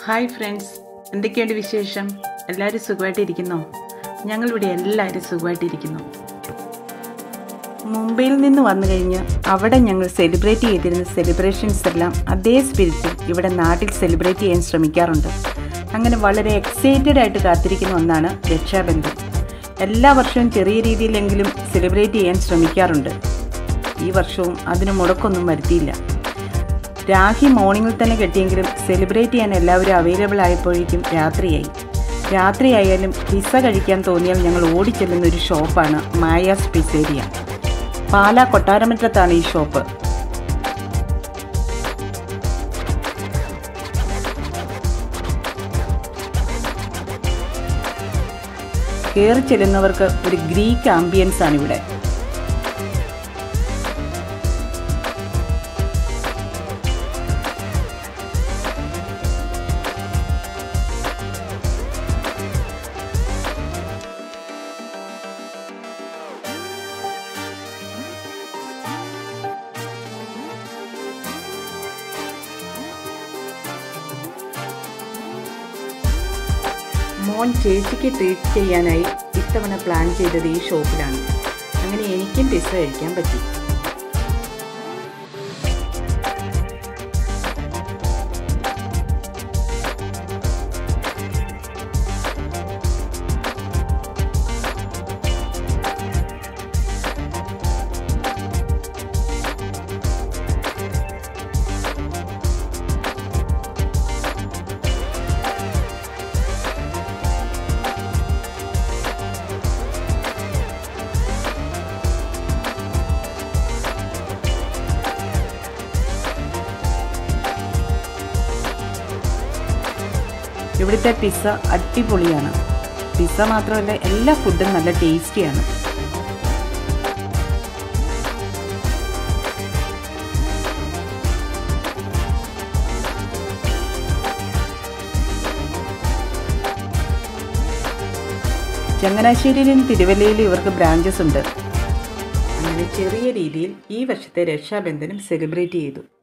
hi friends എന്തൊക്കെയുണ്ട് വിശേഷം എല്ലാവരും സുഖമായിട്ടിരിക്കുന്നോ ഞങ്ങളിവിടെ എല്ലാവരും സുഖമായിട്ടിരിക്കുന്നു മുംബൈയിൽ നിന്ന് വന്നു കഴിഞ്ഞ് അവിടെ ഞങ്ങൾ സെലിബ്രേറ്റ് ചെയ്തിരുന്ന സെലിബ്രേഷൻസ് എല്ലാം അതേ സ്പിരിറ്റിൽ ഇവിടെ നാട്ടിൽ സെലിബ്രേറ്റ് ചെയ്യാൻ ശ്രമിക്കാറുണ്ട് അങ്ങനെ വളരെ എക്സൈറ്റഡ് ആയിട്ട് കാത്തിരിക്കുന്ന ഒന്നാണ് രക്ഷാബന്ധൻ എല്ലാ വർഷവും ചെറിയ രീതിയിലെങ്കിലും സെലിബ്രേറ്റ് ചെയ്യാൻ ശ്രമിക്കാറുണ്ട് ഈ വർഷവും അതിന് മുടക്കൊന്നും വരുത്തിയില്ല രാഖി മോർണിംഗിൽ തന്നെ കെട്ടിയെങ്കിലും സെലിബ്രേറ്റ് ചെയ്യാൻ എല്ലാവരും അവൈലബിൾ ആയപ്പോഴേക്കും രാത്രിയായി രാത്രിയായാലും പിസ്സ കഴിക്കാൻ തോന്നിയാൽ ഞങ്ങൾ ഓടിച്ചെല്ലുന്ന ഒരു ഷോപ്പാണ് മായാസ് പിസേരിയ പാലാ കൊട്ടാരമറ്റത്താണ് ഈ ഷോപ്പ് കയറി ചെല്ലുന്നവർക്ക് ഒരു ഗ്രീക്ക് ആംബിയൻസ് ആണ് ഇവിടെ മോൻ ചേച്ചിക്ക് ട്രീറ്റ് ചെയ്യാനായി ഇത്തവണ പ്ലാൻ ചെയ്തത് ഈ ഷോപ്പിലാണ് അങ്ങനെ എനിക്കും പിസ്സ കഴിക്കാൻ പറ്റി ഇവിടുത്തെ പിസ്സ അടിപൊളിയാണ് പിസ്സ മാത്രമല്ല എല്ലാ ഫുഡും നല്ല ടേസ്റ്റിയാണ് ചങ്ങനാശ്ശേരിയിലും തിരുവല്ലയിലും ഇവർക്ക് ബ്രാഞ്ചസ് ഉണ്ട് അങ്ങനെ ചെറിയ രീതിയിൽ ഈ വർഷത്തെ രക്ഷാബന്ധനം സെലിബ്രേറ്റ് ചെയ്തു